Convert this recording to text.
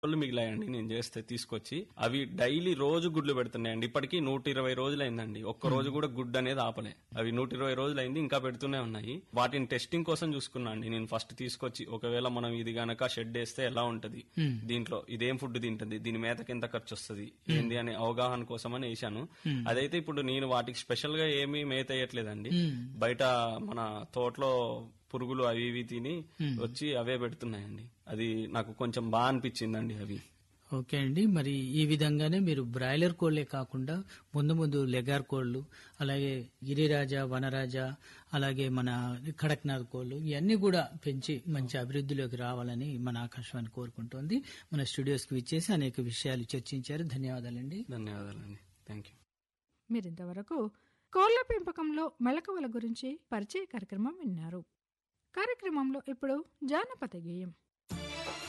రోజులు మిగిలాయండి నేను చేస్తే తీసుకొచ్చి అవి డైలీ రోజు గుడ్లు పెడుతున్నాయండి ఇప్పటికీ నూట ఇరవై రోజులు అయిందండి ఒక్క రోజు కూడా గుడ్ అనేది ఆపలే అవి నూట ఇరవై రోజులు అయింది ఇంకా పెడుతూనే ఉన్నాయి వాటిని టెస్టింగ్ కోసం చూసుకున్నా అండి నేను ఫస్ట్ తీసుకొచ్చి ఒకవేళ మనం ఇది గనక షెడ్ వేస్తే ఎలా ఉంటది దీంట్లో ఇదేం ఫుడ్ తింటది దీని మేతకి ఎంత ఖర్చు వస్తుంది ఏంది అనే అవగాహన కోసం అని వేసాను అదైతే ఇప్పుడు నేను వాటికి స్పెషల్ గా ఏమీ మేత వేయట్లేదండి బయట మన తోటలో పురుగులు అవి ఇవి తిని వచ్చి అవే పెడుతున్నాయండి అది నాకు కొంచెం బాగా అనిపించిందండి అవి ఓకే అండి మరి ఈ విధంగానే మీరు బ్రాయిలర్ కోళ్లే కాకుండా ముందు ముందు లెగార్ కోళ్లు అలాగే గిరిరాజ వనరాజ అలాగే మన కడక్నాథ్ కోళ్లు ఇవన్నీ కూడా పెంచి మంచి అభివృద్ధిలోకి రావాలని మన ఆకాశవాణి కోరుకుంటోంది మన స్టూడియోస్కి విచ్చేసి అనేక విషయాలు చర్చించారు ధన్యవాదాలండి ధన్యవాదాలండి థ్యాంక్ యూ మీరింతవరకు కోళ్ల పెంపకంలో మెలకువల గురించి పరిచయ కార్యక్రమం విన్నారు కార్యక్రమంలో ఇప్పుడు జానపద గేయం